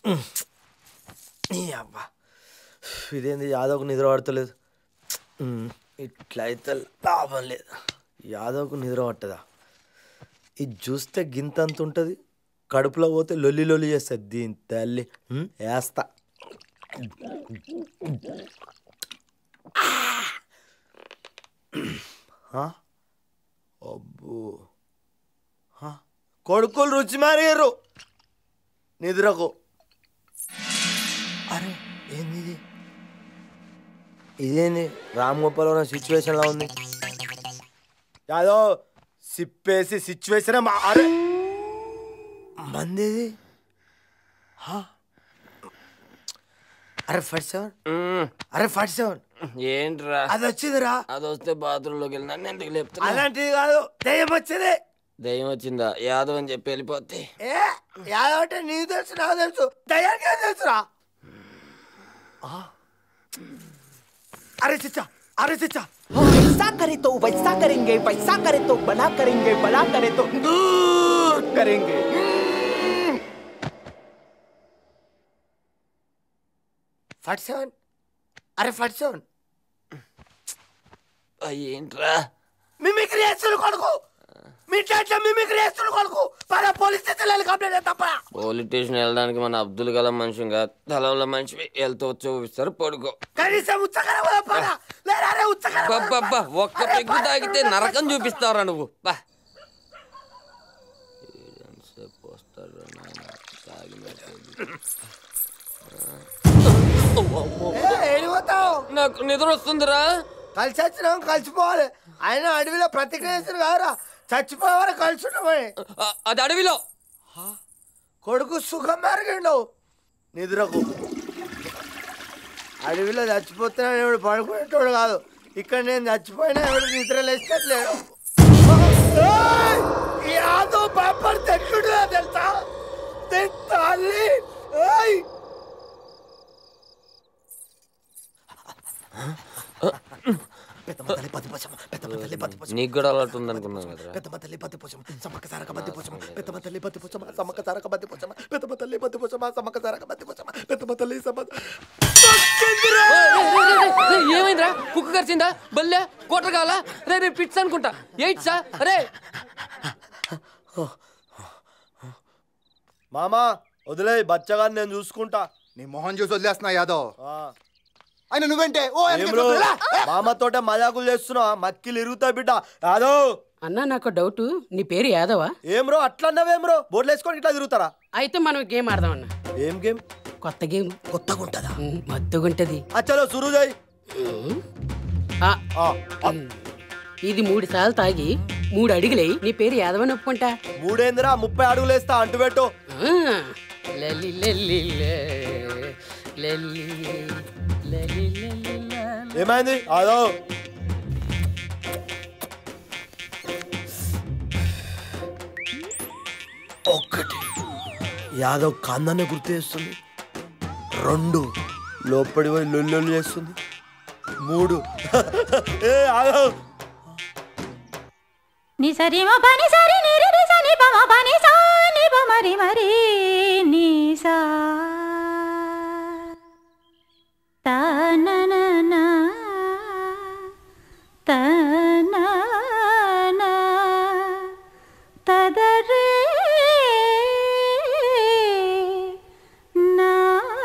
ఈ అబ్బా ఇదేంది యాదవ్కు నిద్ర పడతలేదు ఉమ్, ఇట్లా అయితే లాభం లేదు యాదవ్కు నిద్ర పట్టదా ఇది చూస్తే గింతంత ఉంటుంది కడుపులో పోతే లొల్లి లొల్లి చేస్తుంది దీని తల్లి ఉమ్, వేస్తా ఆ? అబ్బో ఆ? కొడుకులు రుచి మారారు నిద్రకు అరే ఏంది ఇది ఇదేంది రామ్ గోపాల్ ఉన్న సిచ్యువేషన్లో ఉంది యాదో సిప్పేసి సిచ్యువేషన్ మా అరే మంది హా? అరే ఫార్టీ సెవెన్ అరే ఫార్టీ సెవెన్ ఏంట్రా అది వచ్చిందిరా అది వస్తే బాత్రూంలోకి వెళ్ళి నన్ను ఎందుకు లేపుతున్నా అలాంటిది కాదు దయ్యం వచ్చింది దయ్యం వచ్చిందా యాదవ్ అని చెప్పి వెళ్ళిపోతే ఏ యాదవ్ అంటే నీకు తెలుసు నాకు తెలుసు దయ్యానికి ఏం తెలుసురా ఆ? అరే చిచ్చా అరే చిచ్చా ऐसा करे तो वैसा करेंगे वैसा करे तो बड़ा करेंगे बड़ा करे तो दूर करेंगे ఫార్టీ సెవెన్ అరే ఫార్టీ సెవెన్ ఏంట్రా మిమిక్రీ చేస్తున్న కొడుకు మీ ఇంట్లో మిమిక్రీ చేస్తున్న కొడుకు పద పోలీస్ స్టేషన్ కంప్లైంట్ తప్ప పోలీస్ స్టేషన్ వెళ్ళడానికి మన అబ్దుల్ కలాం మనిషి కాదు తలంలో మనిషి వెళ్తూ చూపిస్తారు పడుకో కనీసం ఉచ్చకర పద లేదా అరే ఉచ్చకర అబ్బబ్బబ్బా, ఒక్క పెగ్గు తాగితే నరకం చూపిస్తావురా నువ్వు బా ఎంతసేపు వస్తాడురా నాయన, తాగినట్టు. ఏడిపోతావు నాకు నిద్ర వస్తుందిరా కలిసి వచ్చినాం కలిసిపోవాలి ఆయన అడవిలో ప్రతిక్రియ చేసిన కాదురా చచ్చిపోయేవారు కలిసి ఉన్నామని అ- అది అడవిలో కొడుకు సుఖం మెరగండు నిద్రకు అడవిలో చచ్చిపోతున్నా ఎవడు పడుకునేటోడు కాదు ఇక్కడ నేను చచ్చిపోయినా ఎవడు నిద్ర లేచట్లేడు ఏయ్! ఈ ఆదో పేపర్ తెట్టుడుగా తెలుసా తల్లి ఏయ్! పెద్దమ్మ తల్లి పది పోషమ్మ పెద్దమ్మ తల్లి పది పోషమ్మ నీకు కూడా అలవాటు ఉందనుకున్నాను కదరా పెద్దమ్మ తల్లి పత్తి పోచమ్మ సమ్మక్క సారక బద్ది పోచమ్మ పెద్దమ్మ తల్లి పత్తి పోచమ్మ సమ్మక్క సారక బద్ది పోచమ్మ పెద్దమ్మ తల్లి పత్తి పోచమ్మ సమ్మక్క సారక బద్ది పోచమ్మ పెద్దమ్మ తల్లి సమ్మ ఏమైందిరా కుక్క కరిచిందా బల్లె కోటర్ కావాలా రే రే పిట్స్ అనుకుంటా ఎయిట్ సా అరే మామా వదిలే బచ్చగాని నేను చూసుకుంటా నీ మొహం చూసి వదిలేస్తున్నా యాదవ్ ఆ. ఆయన నువ్వేంటే ఓ ఏం వెనక్కి రో? వదిలే. మామతోటే మజాకులు చేస్తున్నా మక్కిలు ఇరుగుతా బిడ్డ యాదవ్ అన్నా నాకు డౌట్ నీ పేరు యాదవా ఏం రో అట్లా అన్నావేం రో బోర్డులు వేసుకొని ఇట్లా తిరుగుతారా అయితే మనం గేమ్ ఆడదాం అన్న ఏం గేమ్ కొత్త గేమ్ కొత్తగా ఉంటుందా మత్తుగుంటది అచ్చలో సురు చేయి ఆ, ఆ, ఆ. ఇది మూడు సార్లు తాగి మూడు అడుగులై నీ పేరు యాదవని ఒప్పుకుంటా మూడేందిరా ముప్పై అడుగులు వేస్తా అంటు పెట్టు ఆ, లలి లలి లే, లలి, లలి లలి లా. ఏమైంది అదో ఒక్కటి యాదవ్ కాందాన్ని గుర్తు చేస్తుంది రెండు లోపడి పోయి లొల్లు చేస్తుంది మూడు ఏ యాదవ్ ని సరి మ పని సరి ని రి రి స ని ప మ పని సా ని ప మరి మరి ని సా త న న న త న న త ద రే నా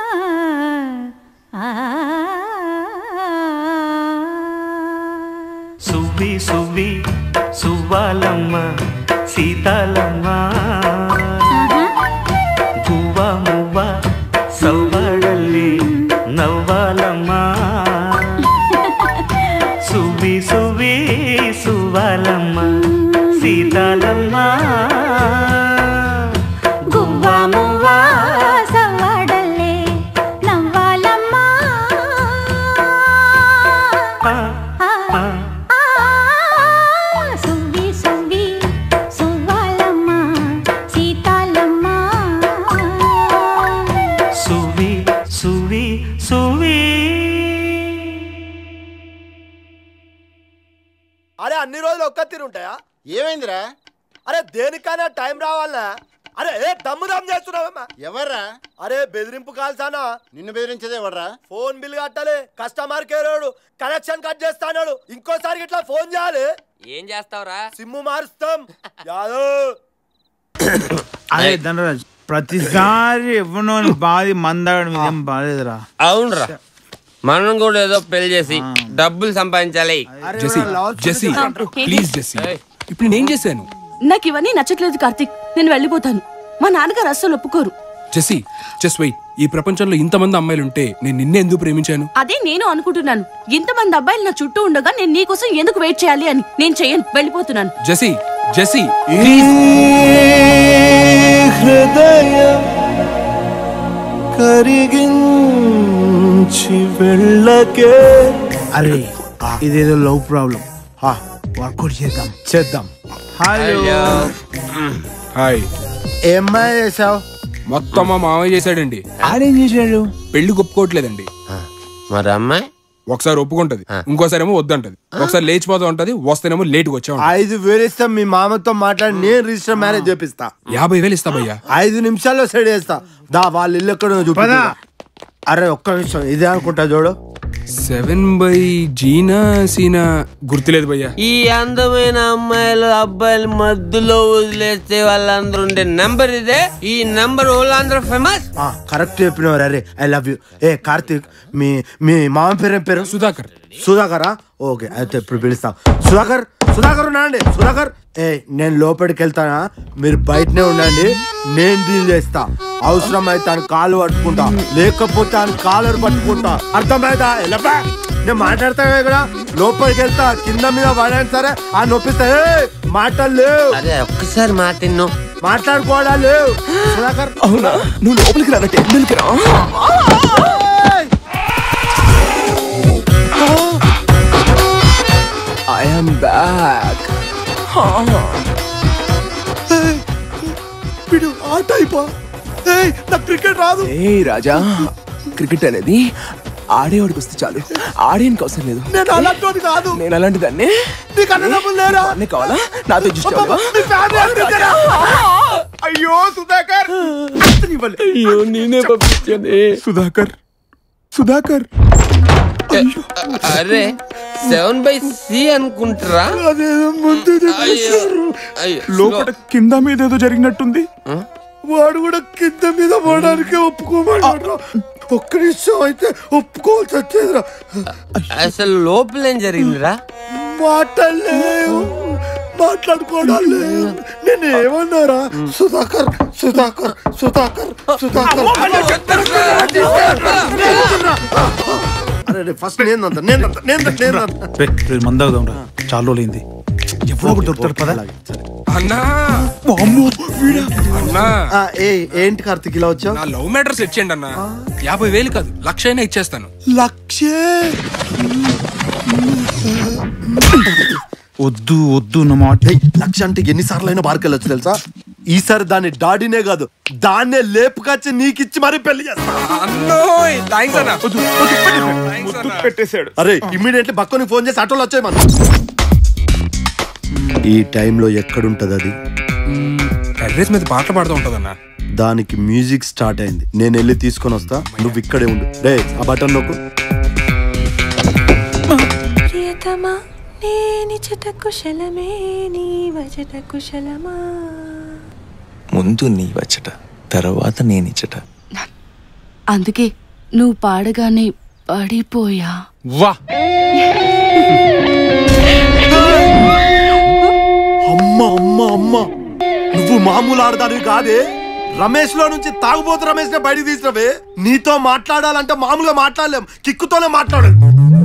ఆ సువ్వి సువ్వి సువ్వాలమ్మ సీతాలమ్మ గువ్వ మువ్వ సవ్వడల్లి నవ్వాలమ్మ సువ్వి సువ్వి సువ్వాలమ్మ సీతాలమ్మ గువ్వ మువ్వ సవ్వడల్లే నవ్వాలమ్మా ఆ, ఆ, ఆ, ఆ, సువ్వి సువ్వి సువ్వాలమ్మ సీతాలమ్మ సువ్వి సువ్వి సువ్వి అరే అన్ని రోజులు ఒక్క తీరు ఉంటాయా ఏమైందిరా అరే దేనికైనా టైం రావాలనా అరే ఏ దమ్ము దమ్ చేస్తున్నావమ్మా ఎవర్రా అరే బెదిరింపు కాల్సానా నిన్ను బెదిరించేదే ఎవర్రా ఫోన్ బిల్ కట్టాలి కస్టమర్ కేర్ వాడు కనెక్షన్ కట్ చేస్తాడు ఇంకోసారి ఇట్లా ఫోన్ చేయాలి ఏం చేస్తావురా సిమ్ము మారుస్తాం యాదవ్ అదే ధనరాజ్ ప్రతిసారి ఎవరినో బాధి మందాడు మీద ఏం బాధలేదురా అవునరా మనం కూడా ఏదో పెళ్లి చేసి డబ్బులు సంపాదించాలి జెసి జెసి ప్లీజ్ జెసి ఇప్పుడు నేనేం చేశాను నాకు ఇవన్నీ నచ్చట్లేదు కార్తీక్ నేను వెళ్ళిపోతాను మా నాన్నగారు అస్సలు ఒప్పుకోరు జెసి జస్ట్ వెయిట్ ఈ ప్రపంచంలో ఇంతమంది అమ్మాయిలు ఉంటే నేను నిన్నే ఎందుకు ప్రేమించాను అదే నేను అనుకుంటున్నాను ఇంతమంది అబ్బాయిలు నా చుట్టూ ఉండగా నేను నీకోసం ఎందుకు వెయిట్ చేయాలి అని నేను చెయ్యను వెళ్ళిపోతున్నాను జెసి జెసి హృదయం కరిగించి వెళ్ళకే అరే ఇదేదో లవ్ ప్రాబ్లం వర్కౌట్ చేద్దాం చేద్దాం హలో హాయ్ ఏమై చేసావు మొత్తం మా మామయ్య చేశాడండి ఆడేం చేశాడు పెళ్లి ఒప్పుకోవట్లేదండి మరి అమ్మాయి ఒకసారి ఒప్పుకుంటది ఇంకోసారి ఏమో వద్దంటది ఒకసారి లేచిపోతా ఉంటది వస్తేనేమో లేట్ గా వచ్చా ఐదు వేలు ఇస్తా మీ మామతో మాట్లాడి నేను రిజిస్టర్ మ్యారేజ్ చేపిస్తా యాభై వేలు ఇస్తా భయ్యా ఐదు నిమిషాల్లో సెట్ చేస్తా దా వాళ్ళ ఇల్లు ఎక్కడ చూపి అరే ఒక్క నిమిషం ఇదే అనుకుంటా చూడు సెవెన్ బై జీనా సీనా గుర్తులేదు భయ్యా ఈ అందమైన అమ్మాయిలు అబ్బాయిల మధ్యలో వదిలేస్తే వాళ్ళందరూ ఉండే నంబర్ ఇదే ఈ నంబర్ వాళ్ళందరూ ఫేమస్ ఆ కరెక్ట్ చెప్పినవారు అరే ఐ లవ్ యూ ఏ కార్తీక్ మీ మీ మామ పేరు ఏం పేరు సుధాకర్ సుధాకరా ఓకే అయితే ఇప్పుడు పిలుస్తాం సుధాకర్ సుధాకర్ ఉన్నా అండి సుధాకర్ ఏ నేను లోపలికి వెళ్తానా మీరు బయటనే ఉండండి నేను డీల్ చేస్తా అవసరం అయితే ఆయన కాలు పట్టుకుంటా లేకపోతే ఆయన కాలర్ పట్టుకుంటా అర్థమైందా ఎలపా నేను మాట్లాడతా ఇక్కడ లోపలికి వెళ్తా కింద మీద పడాను సరే ఆ నొప్పిస్తా ఏ మాటలు లేవు అరే ఒక్కసారి మాట తిన్ను మాట్లాడుకోవడా లేవు సుధాకర్ అవునా నువ్వు లోపలికి రా టెంపుల్కి రా ఐఎమ్ బ్యాక్ వీడు ఆ టైపా ఏయ్ నాకు క్రికెట్ రాదు ఏ రాజా క్రికెట్ అనేది ఆడేవాడికి వస్తే చాలు ఆడేయనికి అవసరం లేదు నేను అలాంటి కాదు నేను అలాంటి దాన్ని నీకు అన్నదమ్ములు లేరా అన్నీ కావాలా నాతో అడ్జస్ట్ అవ్వవా? మీ ఫ్యామిలీ అందుకేనా? అయ్యో సుధాకర్ అస్సనివ్వలే. అయ్యో నేనే పంపించాను సుధాకర్ సుధాకర్ అరే సెవెన్ బై సి అనుకుంటారా అదేదో ముందు అయ్యో అయ్యో లోపల కింద మీద ఏదో జరిగినట్టుంది వాడు కూడా కింద మీద పోవడానికి ఒప్పుకోమన్నాడు ఒక్క నిమిషం అయితే ఒప్పుకోవాల్సి వచ్చేదిరా అసలు లోపల ఏం జరిగిందిరా మాటలు లేవు మాట్లాడుకోవడం లేవు నేను ఏమన్నారా సుధాకర్ సుధాకర్ సుధాకర్ సుధాకర్ అరే ఫస్ట్ నేను నేను నేను నేను మందాగుదాం రా చాలా రోజులైంది ఎప్పుడో ఒకటి దొరుకుతాడు పదా అన్నా అన్నా ఏ ఏంటి కార్తిక్ ఇలా వచ్చావు నా లవ్ మ్యాటర్ సెట్ చేయండి అన్న యాభై వేలు కాదు లక్ష అయినా ఇచ్చేస్తాను లక్షే వద్దు వద్దు నా మాట ఏయ్, లక్ష అంటే ఎన్నిసార్లు అయినా బార్కెళ్ళొచ్చు తెలుసా ఈసారి దాన్ని డాడీనే కాదు దాన్నే లేపుకొచ్చి నీకిచ్చి మరీ పెళ్లి చేస్తా అన్నోయ్ థ్యాంక్స్ అన్న Thanks అన్న. పెట్టేశాడు అరే ఇమ్మీడియట్లీ బక్కని ఫోన్ చేసి ఆటోలో వచ్చాయి మనం ఈ టైంలో ఎక్కడుంటది అది టెర్రస్ మీద పాటలు పాడుతూ ఉంటదన్న దానికి మ్యూజిక్ స్టార్ట్ అయింది నేను వెళ్ళి తీసుకొని వస్తా నువ్వు ఇక్కడే ఉండు రే ఆ బటన్ నొక్కు ప్రియతమా నేని చట కుశలమే నీ వచట కుశలమా ముందు నీ వచ్చట తర్వాత నేనిచ్చట అందుకే నువ్వు పాడగానే పడిపోయా వా అమ్మ అమ్మ అమ్మ నువ్వు మామూలు ఆడదానివి కాదే రమేష్ లో నుంచి తాగుబోతు రమేష్ నే బయటికి తీసినవే నీతో మాట్లాడాలంటే మామూలుగా మాట్లాడలేం కిక్కుతోనే మాట్లాడాలి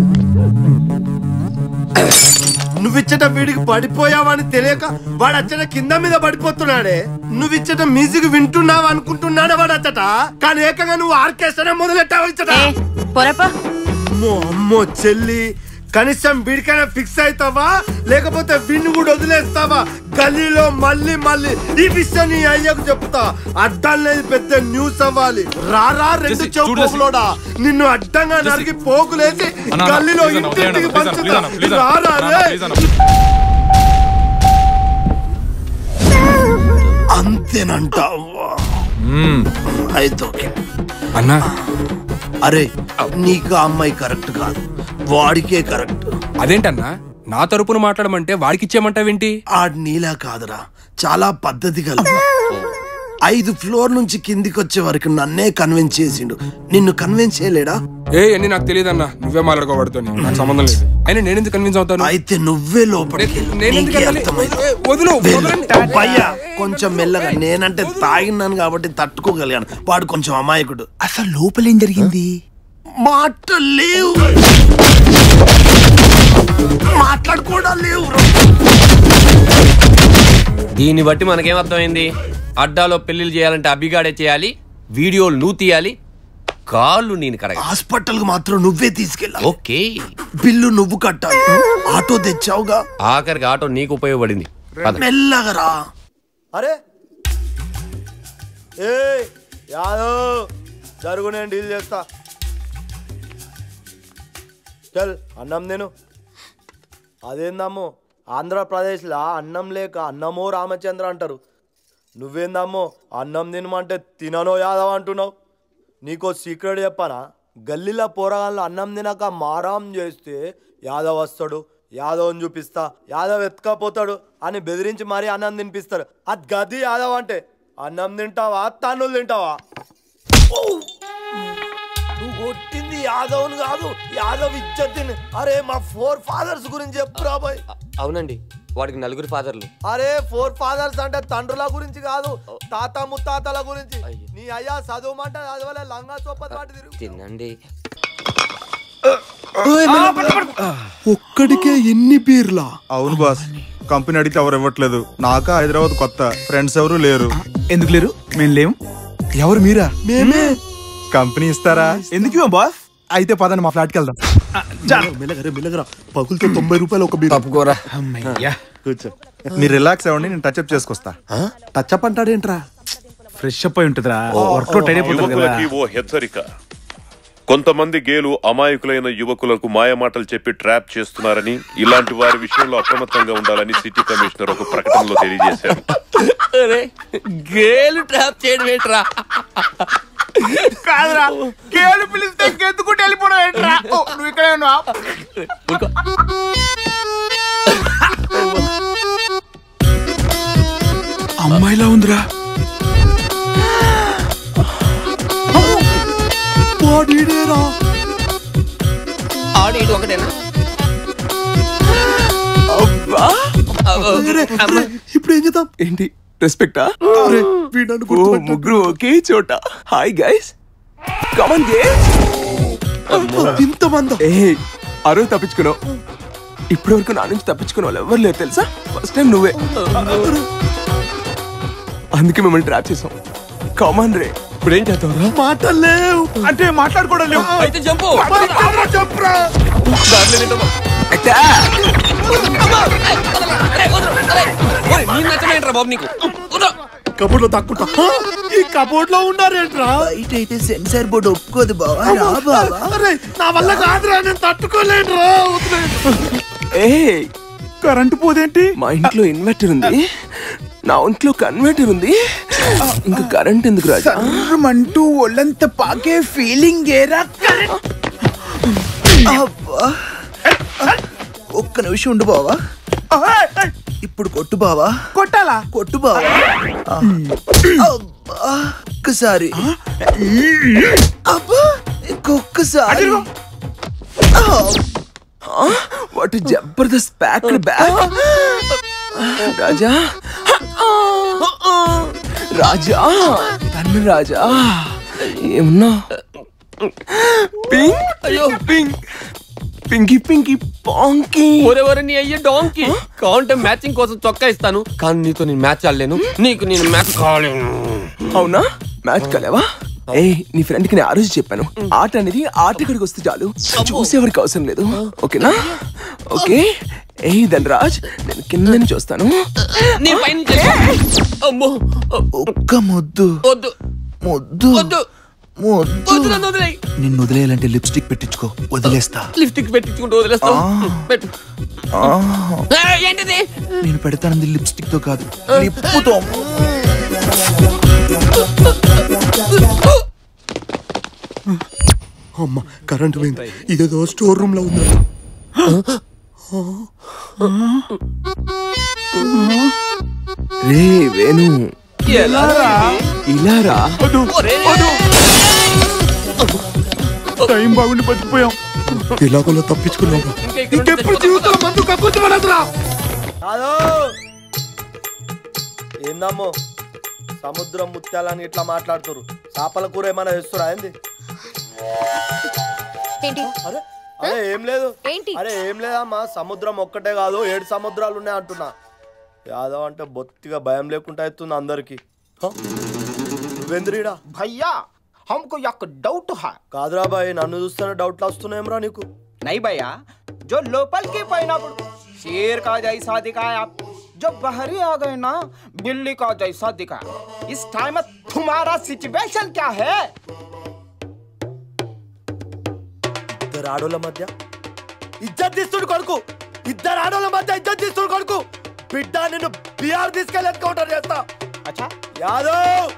నువ్వు ఇచ్చట వీడికి పడిపోయావని తెలియక వాడు అచ్చట కింద మీద పడిపోతున్నాడే నువ్వు ఇచ్చట మ్యూజిక్ వింటున్నావు అనుకుంటున్నాడే వాడు అచ్చట కానీ ఏకంగా నువ్వు ఆర్కెస్ట్రా మొదలెట్టావు ఇచ్చట పొరపా అమ్మో అమ్మో చెల్లి కనీసం వీడికైనా ఫిక్స్ అవుతావా లేకపోతే విన్ను కూడా వదిలేస్తావా గల్లీలో మళ్ళీ మళ్ళీ ఈ విషయం నీ అయ్యకు చెప్తా అడ్డాలనేది పెద్ద న్యూస్ అవ్వాలి రారా రెండు జెస్సీ, చెవు చూడు జెస్సీ. పోగులోడా నిన్ను అడ్డంగా నరికి పోగులేసి అన్నా, గల్లీలో ప్లీజ్ అన్నా, ఇంటింటికి ప్లీజ్ అన్నా, ప్లీజ్ పంచుతా అన్నా, ప్లీజ్ అన్నా, రారా అన్నా, రే ప్లీజ్ అన్నా. అంత అంతేనంటావా అయితే ఓకే అన్నా అరే నీకు ఆ అమ్మాయి కరెక్ట్ కాదు వాడికే కరెక్ట్ అదేంటన్నా నా తరపున మాట్లాడమంటే వాడికి ఇచ్చేయమంటావేంటి ఆడు నీలా కాదురా చాలా పద్ధతి కలదు ఐదు ఫ్లోర్ నుంచి కిందికి వచ్చే వరకు నన్నే కన్విన్స్ చేసిండు నిన్ను కన్విన్స్ చేయలేడా ఏ అన్ని నాకు తెలియదన్నా నువ్వే మాట్లాడుకోబడుతో నాకు సంబంధం లేదు అయినా నేను ఎందుకు కన్విన్స్ అవుతాను అయితే నువ్వే లోపలికి వెళ్ళు. నేను ఎందుకు నీకే వెళ్ళాలి? అర్థమైంది. ఏ, వదిలు, వెళ్ళు. వదలండి. భయ్యా కొంచెం మెల్లగా నేనంటే తాగినాను కాబట్టి తట్టుకోగలిగాను వాడు కొంచెం అమాయకుడు అసలు లోపల ఏం జరిగింది మాట లేవు మాట్లాడుకోవడం లేవు దీన్ని బట్టి మనకేం అర్థమైంది అడ్డాలో పెళ్లిళ్ళు చేయాలంటే అభిగాడే చేయాలి వీడియోలు నువ్వు తీయాలి కాళ్ళు నేను కడగా హాస్పిటల్ కు మాత్రం నువ్వే తీసుకెళ్ళాలి ఓకే బిల్లు నువ్వు కట్టాలి ఆటో తెచ్చావుగా ఆఖరికి ఆటో నీకు ఉపయోగపడింది పద. మెల్లగా రా అరే ఏ యాదవ్ జరుగు నేను డీల్ చేస్తా చల్ అన్నం నేను అదేందమ్మో ఆంధ్రప్రదేశ్లో అన్నం లేక అన్నమో రామచంద్ర అంటారు నువ్వేందమ్మో అన్నం తినమంటే తిననో యాదవ్ అంటున్నావు నీకో సీక్రెట్ చెప్పానా గల్లీలో పోరగాళ్ళు అన్నం తినక మారాం చేస్తే యాదవ్ వస్తాడు యాదవ్ని చూపిస్తా యాదవ్ ఎత్తుకపోతాడు అని బెదిరించి మరీ అన్నం తినిపిస్తారు అది గది యాదవ్ అంటే అన్నం తింటావా తన్నులు తింటావా ఓ! నువ్వు కొట్టింది యాదవ్ని కాదు యాదవ్ ఇజ్జత్తిని అరే మా ఫోర్ ఫాదర్స్ గురించి చెప్పురా బాయ్ అవునండి వాడికి నలుగురు ఫాదర్లు అరే ఫోర్ ఫాదర్స్ అంటే తండ్రుల గురించి కాదు తాత ముత్తాతల గురించి నీ అయ్యా చదువుమంటే చదవలే లంగా చొప్పది వాటి తిరుగు తినండి ఒక్కడికే ఎన్ని బీర్లా అవును బాస్ కంపెనీ అడిగితే ఎవరు ఇవ్వట్లేదు నాకా హైదరాబాద్ కొత్త ఫ్రెండ్స్ ఎవరు లేరు ఎందుకు లేరు మేము లేము ఎవరు మీరా మేమే కంపెనీ ఇస్తారా ఎందుకు బాస్ అయితే పదండి మా ఫ్లాట్కి వెళ్దాం మెల్లగరే మెల్లగరా పగులతో తొంభై రూపాయలు ఒక బీర్ తప్పుకోరా అమ్మయ్యా కూర్చో మీరు రిలాక్స్ అవ్వండి నేను టచ్అప్ చేసుకొస్తా టచ్అప్ అంటాడేంట్రా ఫ్రెష్ అప్ అయి ఉంటుందిరా వర్కౌట్ అయిపోతుంది కదా యువకులకి ఓ హెచ్చరిక కొంతమంది గేలు అమాయకులైన యువకులకు మాయమాటలు చెప్పి ట్రాప్ చేస్తున్నారని ఇలాంటి వారి విషయంలో అప్రమత్తంగా ఉండాలని సిటీ కమిషనర్ ఒక ప్రకటనలో తెలియజేశారు అరే గేలు ట్రాప్ చేయడం ఏంట్రా కాదురా కేవలం పిలిస్తే గెత్తుకుంటూ వెళ్ళిపోవడం ఏంట్రా ఓ, నువ్వు ఇక్కడే ఉన్నావా అమ్మాయిలా ఉందిరా ఆడు ఒకటేనా ఇప్పుడు ఏం చేద్దాం ఏంటి రెస్పెక్టా వీడను ఓ ముగ్గురు ఒకే చోట హాయ్ గైస్ కమన్ గే ఇంతమంది ఏ అరువు తప్పించుకున్నావు ఇప్పటి వరకు నా నుంచి తప్పించుకున్న వాళ్ళు ఎవరు లేరు తెలుసా ఫస్ట్ టైం నువ్వే అందుకే మిమ్మల్ని ట్రాప్ చేసాం కామన్ రే ఇప్పుడు ఏం చేద్దాంరా మాటలు లేవు అంటే మాట్లాడుకోవడం లేవు అయితే జంపు చెప్పురా నేను నచ్చమేంట్రా బాబు నీకు కబోర్డ్ లో తక్కుంటా ఈ కబోర్డ్ లో ఉన్నారేంట్రా బయట అయితే సెన్సార్ బోర్డు ఒప్పుకోదు బావా రా బావా అరే నా వల్ల కాదురా నేను తట్టుకోలేనురా ఏ కరెంటు పోదేంటి మా ఇంట్లో ఇన్వర్టర్ ఉంది నా ఒంట్లో కన్వర్టర్ ఉంది ఇంకా కరెంట్ ఎందుకు రాజా అంటూ ఒళ్ళంత పాకే ఫీలింగ్ ఏరా అబ్బా. ఒక్క నిమిషం ఉండు బావా ఇప్పుడు కొట్టు బావా కొట్టాలా కొట్టు బావా అబ్బా. ఒక్కసారి అబ్బా ఇంకొక్కసారి వాట్ జబర్దస్త్ ప్యాక్డ్ బ్యాగ్ రాజా రాజా తన్ను రాజా ఏమన్నా పింక్ అయ్యో పింక్ పింకీ పింకీ పాంకీ ఒరెవరు నీ అయ్యే డాంకి కావాలంటే మ్యాచింగ్ కోసం చొక్కా ఇస్తాను కానీ నీతో నేను మ్యాచ్ ఆడలేను నీకు నేను మ్యాచ్ కాలేను అవునా మ్యాచ్ కలేవా ఏ నీ ఫ్రెండ్ కి నేను ఆ రోజు చెప్పాను ఆట అనేది ఆట ఇక్కడికి వస్తే చాలు చూసేవాడికి అవసరం లేదు ఓకేనా ఓకే ఏ ధనరాజ్ నేను కింద నుంచి చూస్తాను నీ పైన చేస్తా. అమ్మో ఒక్క ముద్దు వద్దు ముద్దు వద్దు ముద్దు వద్దు నన్ను వదిలేయ్ నిన్ను వదిలేయాలంటే లిప్స్టిక్ పెట్టించుకో వదిలేస్తా లిప్స్టిక్ పెట్టించుకుంటూ వదిలేస్తావు పెట్టు ఆ, ఏయ్, ఏంటిది నేను పెడతానంది లిప్స్టిక్ తో కాదు లిప్పుతో అమ్మ కరెంట్ పోయింది ఇదేదో స్టోర్ రూమ్ లో ఉంది రే వేణు ఇలా రా టైం బాగుండి బతికిపోయాం ఇలాగోలా తప్పించుకున్నాము ఇంకెప్పుడు జీవితంలో మందు కక్కుతుమనదురా కాదు ఏందమ్మో సముద్రం ముత్యాలని ఇట్లా మాట్లాడుతురు చేపల కూర ఏమైనా వేస్తురా ఏంది ఏంటి అరే అరే ఏం లేదు ఏంటి? అరే ఏం లేదమ్మా సముద్రం ఒక్కటే కాదు ఏడు సముద్రాలు ఉన్నాయి అంటున్నా యాదవ్ అంటే బొత్తిగా భయం లేకుండా అవుతుంది అందరికి నువ్వెంద్రీడా भैया हमको एक डाउट है కాదురా బాయ్ నన్ను చూస్తేనే డౌట్లు వస్తున్నాయేమ్రా నీకు नहीं भैया जो लोकल के पाइनापल शेर का जैसा दिखाया जो बहरी आ गए ना बिल्ली का जैसा दिखाया इस टाइम में तुम्हारा सिचुएशन क्या है ఇద్దరు ఆడోళ్ళ మధ్య ఇజ్జత్ తీస్తుడు కొడుకు ఇద్దరు ఆడోళ్ళ మధ్య ఇజ్జత్ తీస్తుడు కొడుకు బిడ్డ నిన్ను బీఆర్ తీసుకెళ్ళి ఎన్కౌంటర్ చేస్తా अच्छा యాదవ్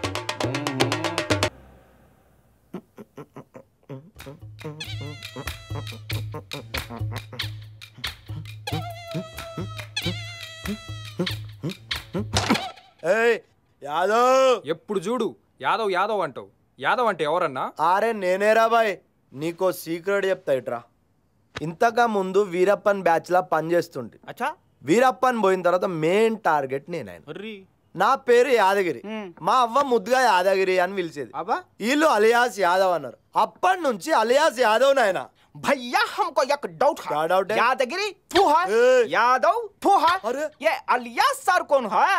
ఏయ్ యాదవ్ ఎప్పుడు చూడు యాదవ్ యాదవ్ అంటావు యాదవ్ అంటే ఎవరన్నా అరే నేనేరా బాయ్ నీకో సీక్రెట్ చెప్తా ఇట్రా ఇంతగా ముందు వీరప్పన్ బ్యాచ్ లా పనిచేస్తుండే अच्छा వీరప్పన్ పోయిన తర్వాత మెయిన్ టార్గెట్ నేనాయన నా పేరు యాదగిరి మా అవ్వ ముద్దుగా యాదగిరి అని పిలిచేది వీళ్ళు అలియాస్ యాదవ్ అన్నారు అప్పటి నుంచి అలియాస్ యాదవ్ నాయన भैया हमको एक डाउट है क्या डाउट है? यादगिरी तू है यादव तू है ये अलियास सर कौन है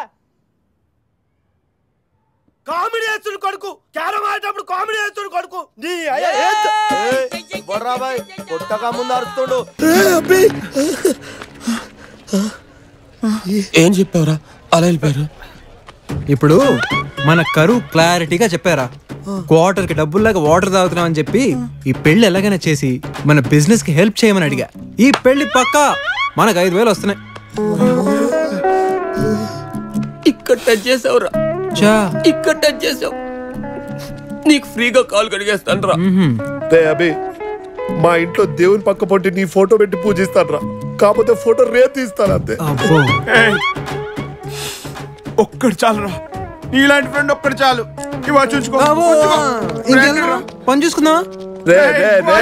కామెడీ చేస్తుడు కొడుకు క్యారం ఆడేటప్పుడు కామెడీ చేస్తుడు కొడుకు నీ అయ్య ఏంది? ఏయ్, బొర్రా బాయ్ కొట్టగా ముందు అరుస్తుడు ఏం చెప్పావురా అలా వెళ్ళిపోయారు ఇప్పుడు మన కరువు క్లారిటీగా చెప్పారా క్వార్టర్ కి డబ్బుల్లాగా వాటర్ తాగుతున్నాం అని చెప్పి ఈ పెళ్లి ఎలాగైనా చేసి మన బిజినెస్ కి హెల్ప్ చేయమని అడిగా ఈ పెళ్లి పక్కా మనకు ఐదు వేలు వస్తున్నాయి ఇక్కడ టచ్ చేసావురా చా ఇక్కడ టచ్ చేసావు నీకు ఫ్రీగా కాల్ కడిగేస్తాను రా రే అభి మా ఇంట్లో దేవుని పక్క పొంటి నీ ఫోటో పెట్టి పూజిస్తాను రా కాకపోతే ఫోటో రే తీస్తాను అంతే ఏయ్, ఒక్కడు చాలురా నీలాంటి ఫ్రెండ్ ఒక్కడు చాలు ఇవా చూసుకో ఇంకెందుకు? పని చూసుకుందామా రే రే రే